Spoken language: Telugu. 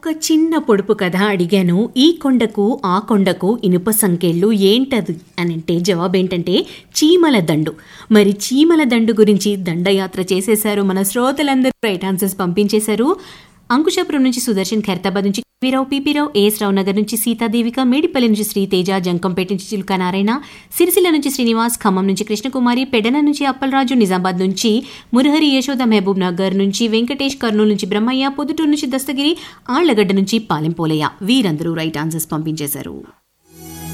ఒక్క చిన్న పొడుపు కథ అడిగాను ఈ కొండకు ఆ కొండకు ఇనుప సంఖ్యలు ఏంటది అని అంటే జవాబు ఏంటంటే చీమల దండు మరి చీమల దండు గురించి దండయాత్ర చేసేశారు మన శ్రోతలందరూ రైట్ ఆన్సర్స్ పంపించేశారు అంకుశాపురం నుంచి సుదర్శన్ ఖైరతాబాద్ నుంచి వీరావు పీపీరావు ఏఎస్ రావు నగర్ నుంచి సీతాదేవిక మేడిపల్లి నుంచి శ్రీతేజ జంకంపేట నుంచి చిలుక నారాయణ సిరిసిల్ల నుంచి శ్రీనివాస్ ఖమ్మం నుంచి కృష్ణకుమారి పెడన నుంచి అప్పలరాజు నిజామాబాద్ నుంచి మురహరి యశోద మహబూబ్ నగర్ నుంచి వెంకటేష్ కర్నూలు నుంచి బ్రహ్మయ్య పొద్దుటూరు నుంచి దస్తగిరి ఆళ్లగడ్డ నుంచి పాలెంపోలయ్య వీరందరూ రైట్ ఆన్సర్స్ పంపించేశారు